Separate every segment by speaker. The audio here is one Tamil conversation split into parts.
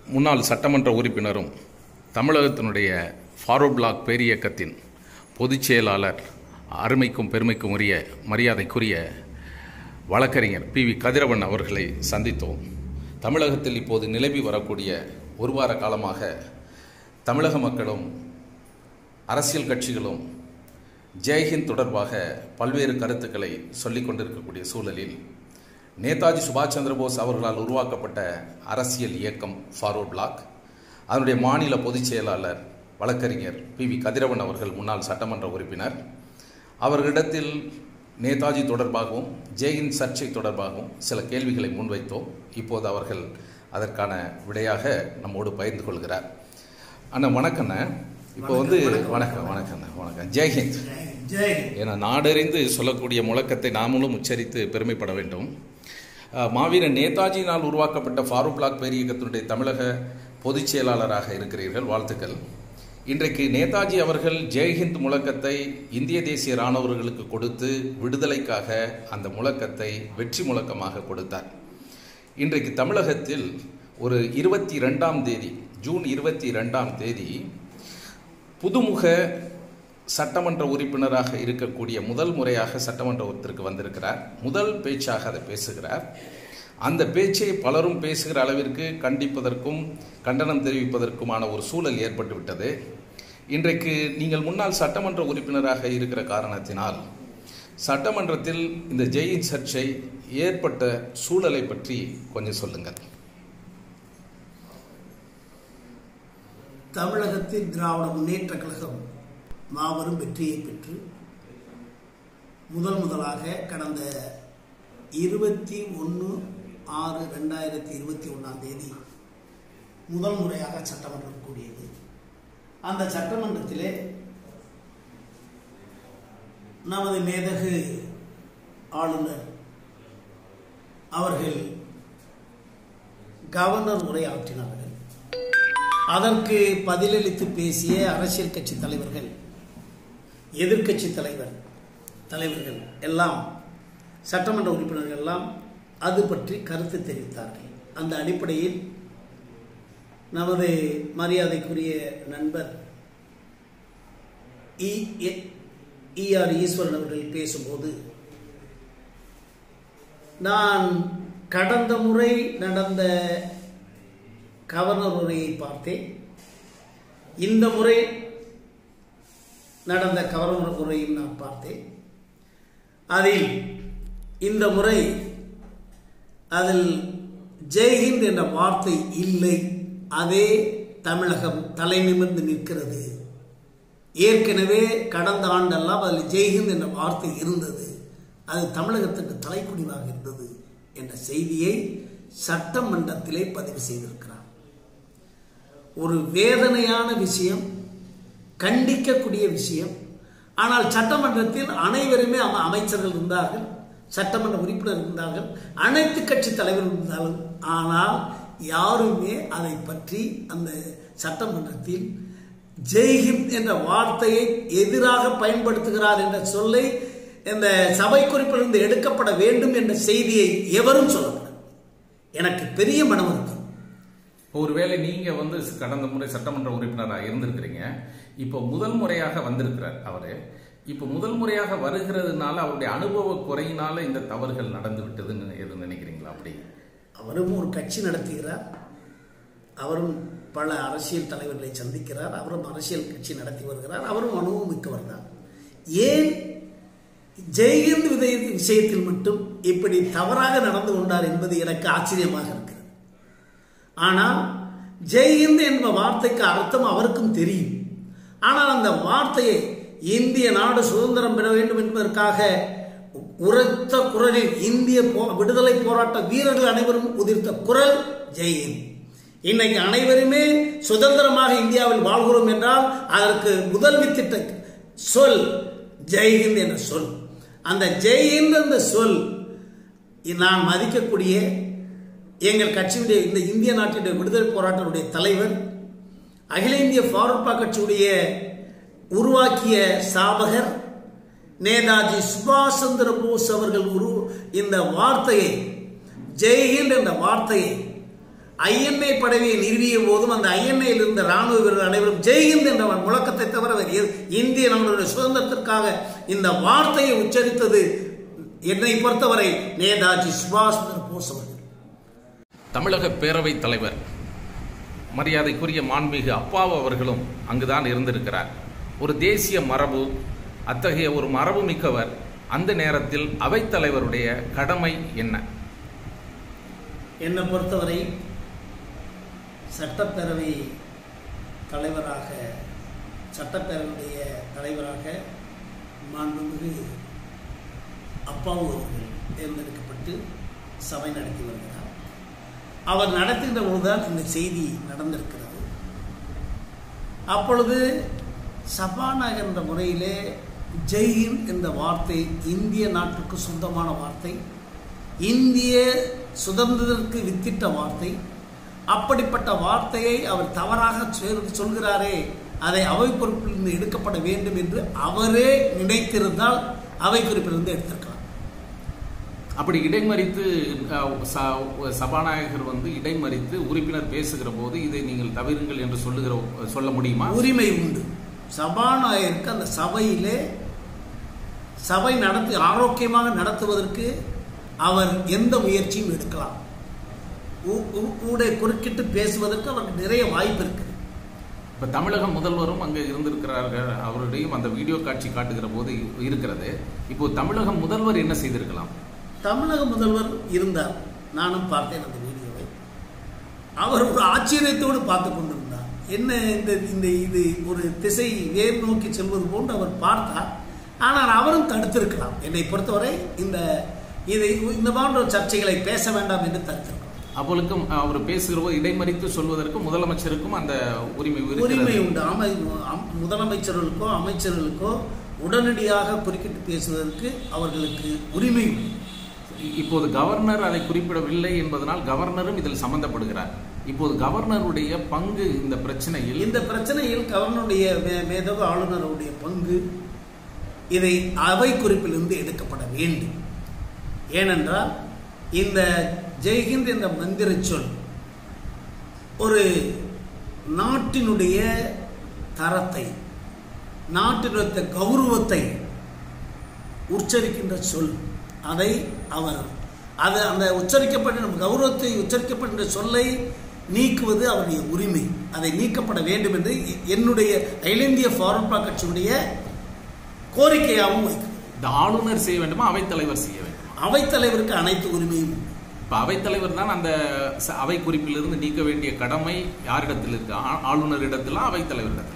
Speaker 1: முன்னாள் சட்டமன்ற உறுப்பினரும் தமிழகத்தினுடைய ஃபார்வர்ட் பிளாக் பேரியக்கத்தின் பொதுச் செயலாளர் அருமைக்கும் பெருமைக்கும் உரிய மரியாதைக்குரிய வழக்கறிஞர் பி வி கதிரவன் அவர்களை சந்தித்தோம் தமிழகத்தில் இப்போது நிலவி வரக்கூடிய ஒரு வார காலமாக தமிழக மக்களும் அரசியல் கட்சிகளும் ஜெய்ஹிந்த் தொடர்பாக பல்வேறு கருத்துக்களை சொல்லிக் கொண்டிருக்கக்கூடிய சூழலில் நேதாஜி சுபாஷ் சந்திர போஸ் அவர்களால் உருவாக்கப்பட்ட அரசியல் இயக்கம் ஃபார்வர்ட் பிளாக் அதனுடைய மாநில பொதுச் செயலாளர் வழக்கறிஞர் பி வி கதிரவன் அவர்கள் முன்னாள் சட்டமன்ற உறுப்பினர் அவர்களிடத்தில் நேதாஜி தொடர்பாகவும் ஜெயின் சர்ச்சை தொடர்பாகவும் சில கேள்விகளை முன்வைத்தோம் இப்போது அவர்கள் அதற்கான விடையாக நம்மோடு பகிர்ந்து கொள்கிறார் அண்ணா வணக்கண்ணே இப்போ வந்து வணக்கம் வணக்கண்ணா வணக்கம் ஜெய்ஹிந்த்
Speaker 2: ஜெய்
Speaker 1: ஏன்னா நாடறிந்து சொல்லக்கூடிய முழக்கத்தை நாமளும் உச்சரித்து பெருமைப்பட வேண்டும் அஹ், மாவீரன் நேதாஜியினால் உருவாக்கப்பட்ட ஃபாரூக் பிளாக் பேரியக்கத்தினுடைய தமிழக பொதுச் செயலாளராக இருக்கிறீர்கள் வாழ்த்துக்கள் இன்றைக்கு நேதாஜி அவர்கள் ஜெய்ஹிந்த் முழக்கத்தை இந்திய தேசிய இராணுவர்களுக்கு கொடுத்து விடுதலைக்காக அந்த முழக்கத்தை வெற்றி முழக்கமாக கொடுத்தார் இன்றைக்கு தமிழகத்தில் ஒரு இருபத்தி ரெண்டாம் தேதி ஜூன் இருபத்தி ரெண்டாம் தேதி புதுமுக சட்டமன்ற உறுப்பினராக இருக்கக்கூடிய முதல் முறையாக சட்டமன்றத்திற்கு வந்திருக்கிறார் முதல் பேச்சாக அதை பேசுகிறார் அந்த பேச்சை பலரும் பேசுகிற அளவிற்கு கண்டிப்பதற்கும் கண்டனம் தெரிவிப்பதற்குமான ஒரு சூழல் ஏற்பட்டு விட்டது இன்றைக்கு நீங்கள் முன்னாள் சட்டமன்ற உறுப்பினராக இருக்கிற காரணத்தினால் சட்டமன்றத்தில் இந்த ஜெயின் சர்ச்சை ஏற்பட்ட சூழலை பற்றி கொஞ்சம் சொல்லுங்கள்
Speaker 2: தமிழகத்தில் திராவிட முன்னேற்ற கழகம் மாபெரும் வெற்றியை பெற்று முதல் முதலாக கடந்த இருபத்தி ஒன்று ஆறு ரெண்டாயிரத்தி இருபத்தி ஒன்றாம் தேதி முதல் முறையாக சட்டமன்றம் கூடியது அந்த சட்டமன்றத்திலே நமது மேதகு ஆளுநர் அவர்கள் கவர்னர் உரையாற்றினார்கள் அதற்கு பதிலளித்து பேசிய அரசியல் கட்சி தலைவர்கள் எதிர்க்கட்சி தலைவர் தலைவர்கள் எல்லாம் சட்டமன்ற உறுப்பினர்கள் எல்லாம் அது பற்றி கருத்து தெரிவித்தார்கள் அந்த அடிப்படையில் நமது மரியாதைக்குரிய நண்பர் இ எ- இ ஆர் ஈஸ்வரன் அவர்கள் பேசும்போது நான் கடந்த முறை நடந்த கவர்னர் உரையை பார்த்தேன் இந்த முறை நடந்த கவர்னர் உரையும் நான் பார்த்தேன் அதில் இந்த முறை அதில் ஜெய்ஹிந்த் என்ற வார்த்தை இல்லை அதே தமிழகம் தலை நிமிர்ந்து நிற்கிறது ஏற்கனவே கடந்த ஆண்டெல்லாம் அதில் ஜெய்ஹிந்த் என்ற வார்த்தை இருந்தது அது தமிழகத்துக்கு தலைக்குடிவாக இருந்தது என்ற செய்தியை சட்டமன்றத்திலே பதிவு செய்திருக்கிறார் ஒரு வேதனையான விஷயம் கண்டிக்கக்கூடிய விஷயம் ஆனால் சட்டமன்றத்தில் அனைவருமே அம- அமைச்சர்கள் இருந்தார்கள் சட்டமன்ற உறுப்பினர் இருந்தார்கள் அனைத்து கட்சி தலைவர்கள் இருந்தார்கள் ஆனால் யாருமே அதை பற்றி அந்த சட்டமன்றத்தில் ஜெய்ஹிந்த் என்ற வார்த்தையை எதிராக பயன்படுத்துகிறார் என்ற சொல்லை இந்த சபை குறிப்பிலிருந்து எடுக்கப்பட வேண்டும் என்ற செய்தியை எவரும் சொல்லக்கூடாது எனக்கு பெரிய மனம் இருக்கு
Speaker 1: இப்போ ஒருவேளை நீங்க வந்து கடந்த முறை சட்டமன்ற உறுப்பினராக இருந்திருக்கிறீங்க இப்போ முதல் முறையாக வந்திருக்கிறார் அவரு இப்போ முதல் முறையாக வருகிறதுனால அவருடைய அனுபவ குறையினால இந்த தவறுகள் நடந்து விட்டதுன்னு எதுவும் நினைக்கிறீங்களா அப்படி
Speaker 2: அவரும் ஒரு கட்சி நடத்துகிறார் அவரும் பல அரசியல் தலைவர்களை சந்திக்கிறார் அவரும் அரசியல் கட்சி நடத்தி வருகிறார் அவரும் அனுபவம் மிக்கவர் தான் ஏன் ஜெயஹிந்த் விதை- விஷயத்தில் மட்டும் இப்படி தவறாக நடந்து கொண்டார் என்பது எனக்கு ஆச்சரியமாக இருக்கிறது ஆனால் ஜெய்ஹிந்த் என்ற வார்த்தைக்கு அர்த்தம் அவருக்கும் தெரியும் ஆனால் அந்த வார்த்தையை இந்திய நாடு சுதந்திரம் பெற வேண்டும் என்பதற்காக உரத்த குரலில் இந்திய போ- விடுதலை போராட்ட வீரர்கள் அனைவரும் உதிர்த்த குரல் ஜெய்ஹிந்த் இன்னைக்கு அனைவருமே சுதந்திரமாக இந்தியாவில் வாழ்கிறோம் என்றால் அதற்கு முதல் வித்திட்ட சொல் ஜெய்ஹிந்த் என்ற சொல் அந்த ஜெய்ஹிந்த் என்ற சொல் நான் மதிக்கக்கூடிய எங்கள் கட்சியுடைய இந்த இந்திய நாட்டினுடைய விடுதலை போராட்டத்துடைய தலைவர் அகில இந்திய ஃபாரூக் கட்சியுடைய உருவாக்கிய சாபகர் நேதாஜி சுபாஷ் சந்திர போஸ் அவர்கள் உரு இந்த வார்த்தையை ஜெய்ஹிந்த் என்ற வார்த்தையை ஐஎன்ஏ படவியை நிறுவிய போதும் அந்த ஐஎன்ஏயில் இருந்த ராணுவ வீரர்கள் அனைவரும் ஜெய்ஹிந்த் என்ற முழக்கத்தை தவிர வேறு எது- இந்திய நாடுடைய சுதந்திரத்திற்காக இந்த வார்த்தையை உச்சரித்தது என்னை பொறுத்தவரை நேதாஜி சுபாஷ் சந்திர போஸ் அவர்கள்
Speaker 1: தமிழக பேரவைத் தலைவர் மரியாதைக்குரிய மாண்புமிகு அப்பாவு அவர்களும் அங்குதான் இருந்திருக்கிறார் ஒரு தேசிய மரபு அத்தகைய ஒரு மரபு மிக்கவர் அந்த நேரத்தில் அவைத்தலைவருடைய கடமை என்ன
Speaker 2: என்னை பொறுத்தவரை சட்டப்பேரவை தலைவராக சட்டப்பேரவையுடைய தலைவராக மாண்புமிகு அப்பாவு அவர்கள் தேர்ந்தெடுக்கப்பட்டு சபை நடத்தி வருகிறார் அவர் நடத்துகின்ற பொழுதுதான் இந்த செய்தி நடந்திருக்கிறது அப்பொழுது சபாநாயகர் என்ற முறையிலே ஜெய்ஹிந்த் என்ற வார்த்தை இந்திய நாட்டுக்கு சொந்தமான வார்த்தை இந்திய சுதந்திரத்திற்கு வித்திட்ட வார்த்தை அப்படிப்பட்ட வார்த்தையை அவர் தவறாக சொல்- சொல்கிறாரே அதை அவை பொறுப்பிலிருந்து எடுக்கப்பட வேண்டும் என்று அவரே நினைத்திருந்தால் அவை குறிப்பிலிருந்து எடுத்திருக்கலாம்
Speaker 1: அப்படி இடைமறித்து அஹ், ச- சபாநாயகர் வந்து இடைமறித்து உறுப்பினர் பேசுகிற போது இதை நீங்கள் தவிருங்கள் என்று சொல்லுகிற சொல்ல முடியுமா
Speaker 2: உரிமை உண்டு சபாநாயகருக்கு அந்த சபையிலே சபை நடத்தி ஆரோக்கியமாக நடத்துவதற்கு அவர் எந்த முயற்சியும் எடுக்கலாம் ஊ- ஊ- ஊடே குறுக்கிட்டு பேசுவதற்கு அவருக்கு நிறைய வாய்ப்பு இருக்கு
Speaker 1: இப்ப தமிழக முதல்வரும் அங்கே இருந்திருக்கிறார்கள் அவருடையும் அந்த வீடியோ காட்சி காட்டுகிற போது இருக்கிறது இப்போ தமிழக முதல்வர் என்ன செய்திருக்கலாம்
Speaker 2: தமிழக முதல்வர் இருந்தார் நானும் பார்த்தேன் அந்த வீடியோவை அவர் ஒரு ஆச்சரியத்தோடு பார்த்து கொண்டிருந்தார் என்ன இந்த இந்த இது ஒரு திசை வேர் நோக்கி செல்வது போன்று அவர் பார்த்தார் ஆனால் அவரும் தடுத்திருக்கலாம் என்னை பொறுத்தவரை இந்த இதை இந்த போன்ற சர்ச்சைகளை பேச வேண்டாம் என்று தடுத்திருக்கலாம்
Speaker 1: அவளுக்கும் அவர் பேசுகிற போது இடைமறித்து சொல்வதற்கு முதலமைச்சருக்கும் அந்த உரிமை இருக்கிறது.
Speaker 2: உரிமை உண்டு அமை அம்- முதலமைச்சர்களுக்கோ அமைச்சர்களுக்கோ உடனடியாக குறுக்கிட்டு பேசுவதற்கு அவர்களுக்கு உரிமை உண்டு
Speaker 1: இப்போது கவர்னர் அதை குறிப்பிடவில்லை என்பதனால் கவர்னரும் இதில் சம்பந்தப்படுகிறார் இப்போது கவர்னருடைய பங்கு இந்த பிரச்சனையில்
Speaker 2: இந்த பிரச்சனையில் கவர்னருடைய மே- மேதகு ஆளுநருடைய பங்கு இதை அவை குறிப்பிலிருந்து எடுக்கப்பட வேண்டும் ஏனென்றால் இந்த ஜெய்ஹிந்த் என்ற மந்திர சொல் ஒரு நாட்டினுடைய தரத்தை நாட்டினுடைய கௌரவத்தை உச்சரிக்கின்ற சொல் அதை அவர் அது அந்த உச்சரிக்கப்பட்ட நம்ம கௌரவத்தை உச்சரிக்கப்படுகின்ற சொல்லை நீக்குவது அவருடைய உரிமை அதை நீக்கப்பட வேண்டும் என்று எ- என்னுடைய அகில இந்திய ஃபார்வர்ட் பிளாக் கட்சியுடைய கோரிக்கையாகவும் வைக்கிறது
Speaker 1: இந்த ஆளுநர் செய்ய வேண்டுமா அவைத்தலைவர் செய்ய வேண்டுமா
Speaker 2: அவைத்தலைவருக்கு அனைத்து உரிமையும் உண்டு.
Speaker 1: இப்ப அவைத்தலைவர் தான் அந்த ச- அவை குறிப்பிலிருந்து நீக்க வேண்டிய கடமை யாரிடத்தில் இருக்கு ஆ- ஆளுநரிடத்திலா அவைத்தலைவரிடத்தில்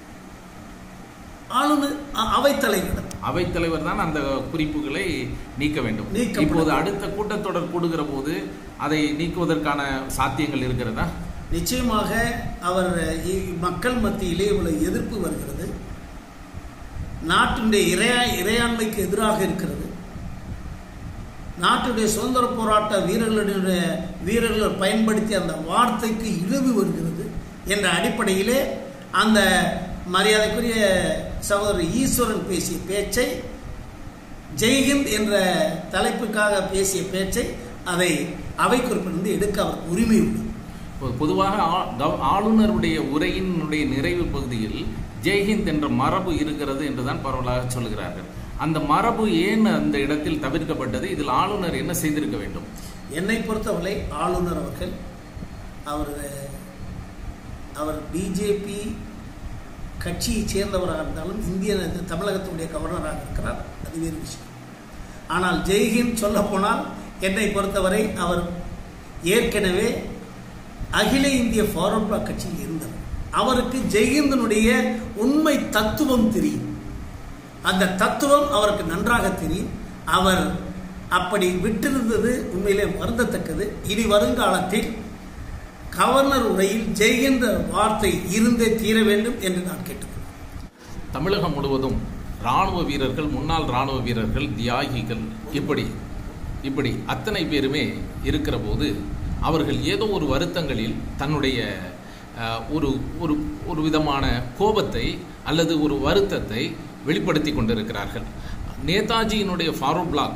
Speaker 2: ஆளுநர் அ- அவைத்தலைவரிடம்
Speaker 1: அவைத்தலைவர் தான் அந்த குறிப்புகளை நீக்க வேண்டும்
Speaker 2: நீக்கப்பட
Speaker 1: இப்போது
Speaker 2: வேண்டும்.
Speaker 1: அடுத்த கூட்டத்தொடர் கூடுகிற போது அதை நீக்குவதற்கான சாத்தியங்கள் இருக்கிறதா
Speaker 2: நிச்சயமாக அவர் இ- மக்கள் மத்தியிலே இவ்வளவு எதிர்ப்பு வருகிறது நாட்டினுடைய இறையா இறையாண்மைக்கு எதிராக இருக்கிறது நாட்டுடைய சுதந்திர போராட்ட வீரர்களுடைய வீரர்கள் பயன்படுத்தி அந்த வார்த்தைக்கு இழிவு வருகிறது என்ற அடிப்படையிலே அந்த மரியாதைக்குரிய சகோதரர் ஈஸ்வரன் பேசிய பேச்சை ஜெய்ஹிந்த் என்ற தலைப்புக்காக பேசிய பேச்சை அதை அவை குறிப்பிலிருந்து எடுக்க அவருக்கு உரிமை உண்டு
Speaker 1: பொ- பொதுவாக ஆ- கவ- ஆளுநருடைய உரையினுடைய நிறைவு பகுதியில் ஜெய்ஹிந்த் என்ற மரபு இருக்கிறது என்றுதான் பரவலாக சொல்கிறார்கள் அந்த மரபு ஏன் அந்த இடத்தில் தவிர்க்கப்பட்டது இதில் ஆளுநர் என்ன செய்திருக்க வேண்டும்
Speaker 2: என்னை பொறுத்தவரை ஆளுநர் அவர்கள் அவர் அவர் பிஜேபி கட்சியைச் சேர்ந்தவராக இருந்தாலும் இந்திய தமிழகத்தினுடைய கவர்னராக இருக்கிறார் அது வேறு விஷயம் ஆனால் ஜெய்ஹிந்த் சொல்ல போனால் என்னை பொறுத்தவரை அவர் ஏற்கனவே அகில இந்திய ஃபார்வர்ட் பிளாக் கட்சியில் இருந்தவர் அவருக்கு ஜெய்ஹிந்தனுடைய உண்மை தத்துவம் தெரியும் அந்த தத்துவம் அவருக்கு நன்றாக தெரியும் அவர் அப்படி விட்டிருந்தது உண்மையிலே வருந்தத்தக்கது இனி வருங்காலத்தில் கவர்னர் உரையில் ஜெய்கின்ற வார்த்தை இருந்தே தீர வேண்டும் என்று நான் கேட்டுக்கொள்கிறேன்
Speaker 1: தமிழகம் முழுவதும் ராணுவ வீரர்கள் முன்னாள் ராணுவ வீரர்கள் தியாகிகள் இப்படி இப்படி அத்தனை பேருமே இருக்கிற போது அவர்கள் ஏதோ ஒரு வருத்தங்களில் தன்னுடைய அஹ், ஒரு ஒரு ஒரு விதமான கோபத்தை அல்லது ஒரு வருத்தத்தை வெளிப்படுத்தி கொண்டிருக்கிறார்கள் நேதாஜியினுடைய ஃபாரூக் பிளாக்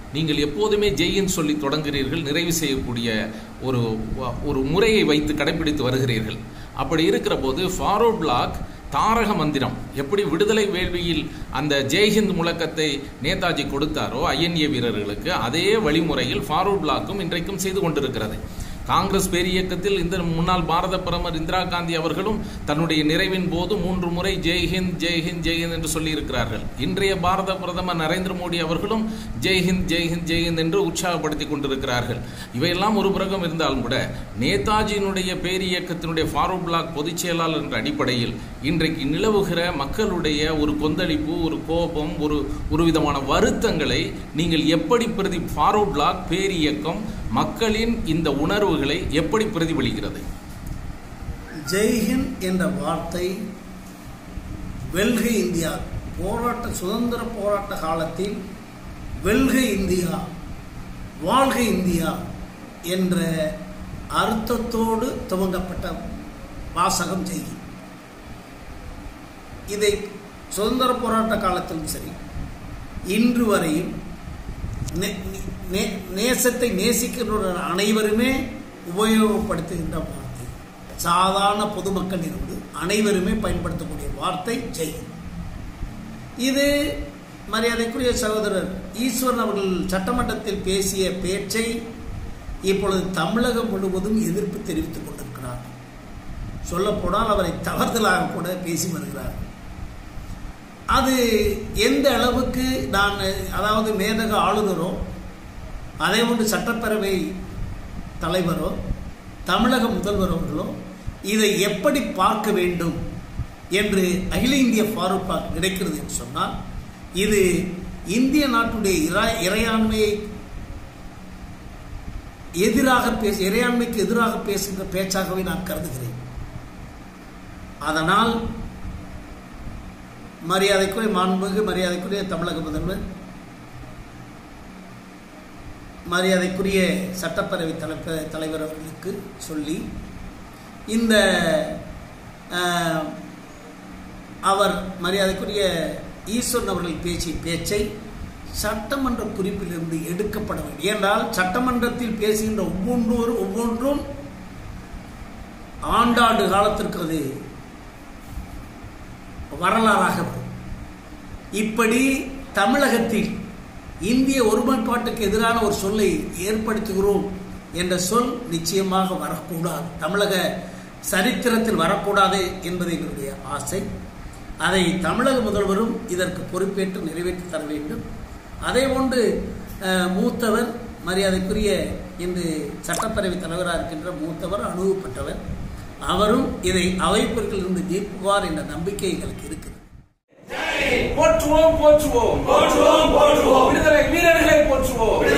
Speaker 1: நீங்கள் எப்போதுமே ஜெயின் சொல்லி தொடங்குகிறீர்கள் நிறைவு செய்யக்கூடிய ஒரு ஒரு முறையை வைத்து கடைபிடித்து வருகிறீர்கள் அப்படி இருக்கிற போது ஃபார்வர்ட் பிளாக் தாரக மந்திரம் எப்படி விடுதலை வேள்வியில் அந்த ஜெய்ஹிந்த் முழக்கத்தை நேதாஜி கொடுத்தாரோ ஐஎன்ஏ வீரர்களுக்கு அதே வழிமுறையில் ஃபார்வர்ட் பிளாக்கும் இன்றைக்கும் செய்து கொண்டிருக்கிறது காங்கிரஸ் பேரியக்கத்தில் இந்த முன்னாள் பாரத பிரதமர் இந்திரா காந்தி அவர்களும் தன்னுடைய நிறைவின் போது மூன்று முறை ஜெய்ஹிந்த் ஜெய்ஹிந்த் ஜெய்ஹிந்த் என்று சொல்லி இருக்கிறார்கள் இன்றைய பாரத பிரதமர் நரேந்திர மோடி அவர்களும் ஜெய்ஹிந்த் ஜெய்ஹிந்த் ஜெய்ஹிந்த் என்று உற்சாகப்படுத்தி கொண்டிருக்கிறார்கள் இவையெல்லாம் ஒரு புறகம் இருந்தாலும் கூட நேதாஜியினுடைய பேரியக்கத்தினுடைய ஃபார்வர்ட் பிளாக் பொதுச் செயலாளர் என்ற அடிப்படையில் இன்றைக்கு நிலவுகிற மக்களுடைய ஒரு கொந்தளிப்பு ஒரு கோபம் ஒரு ஒரு விதமான வருத்தங்களை நீங்கள் எப்படி பிரதி ஃபார்வர்ட் பிளாக் பேரியக்கம் மக்களின் இந்த உணர்வுகளை எப்படி பிரதிபலிக்கிறது
Speaker 2: ஜெய்ஹிந்த் என்ற வார்த்தை வெல்க இந்தியா போராட்ட சுதந்திர போராட்ட காலத்தில் வெல்க இந்தியா வாழ்க இந்தியா என்ற அர்த்தத்தோடு துவங்கப்பட்ட வாசகம் ஜெய்ஹிந்த் இதை சுதந்திர போராட்ட காலத்திலும் சரி இன்று வரையும் நே- நே- நேசத்தை நேசிக்கின்ற அனைவருமே உபயோகப்படுத்துகின்ற வார்த்தை சாதாரண பொதுமக்கள் இருந்து அனைவருமே பயன்படுத்தக்கூடிய வார்த்தை ஜெய் இது மரியாதைக்குரிய சகோதரர் ஈஸ்வரன் அவர்கள் சட்டமன்றத்தில் பேசிய பேச்சை இப்பொழுது தமிழகம் முழுவதும் எதிர்ப்பு தெரிவித்துக் கொண்டிருக்கிறார் சொல்லப்போனால் அவரை தவறுதலாக கூட பேசி வருகிறார் அது எந்த அளவுக்கு நான் அதாவது மேதக ஆளுநரோ அதே போன்று சட்டப்பேரவை தலைவரோ தமிழக முதல்வர் அவர்களோ இதை எப்படி பார்க்க வேண்டும் என்று அகில இந்திய ஃபாரூக் பார்க் கிடைக்கிறது என்று சொன்னால் இது இந்திய நாட்டுடைய இறை இறையாண்மையை எதிராக பேச இறையாண்மைக்கு எதிராக பேசுகின்ற பேச்சாகவே நான் கருதுகிறேன் அதனால் மரியாதைக்குரிய மாண்புமிகு மரியாதைக்குரிய தமிழக முதல்வர் மரியாதைக்குரிய சட்டப்பேரவை தலைப்ப தலைவர் அவர்களுக்கு சொல்லி இந்த அஹ், அவர் மரியாதைக்குரிய ஈஸ்வரன் அவர்கள் பேசிய பேச்சை சட்டமன்ற குறிப்பிலிருந்து எடுக்கப்பட வேண்டும் ஏனென்றால் சட்டமன்றத்தில் பேசுகின்ற ஒவ்வொன்றோரும் ஒவ்வொன்றும் ஆண்டாண்டு காலத்திற்கு அது வரலாறாக வரும் இப்படி தமிழகத்தில் இந்திய ஒருமைப்பாட்டுக்கு எதிரான ஒரு சொல்லை ஏற்படுத்துகிறோம் என்ற சொல் நிச்சயமாக வரக்கூடாது தமிழக சரித்திரத்தில் வரக்கூடாது என்பது எங்களுடைய ஆசை அதை தமிழக முதல்வரும் இதற்கு பொறுப்பேற்று நிறைவேற்றி தர வேண்டும் அதே போன்று அஹ், மூத்தவர் மரியாதைக்குரிய இன்று சட்டப்பேரவை தலைவராக இருக்கின்ற மூத்தவர் அனுபவப்பட்டவர் அவரும் இதை அவைப்பிற்கிலிருந்து நீக்குவார் என்ற நம்பிக்கை எங்களுக்கு இருக்குது
Speaker 3: போற்றுவோம் போற்றுவோம்
Speaker 4: போற்றுவோம் போற்றுவோம்
Speaker 3: விடுதலை வீரர்களை போற்றுவோம்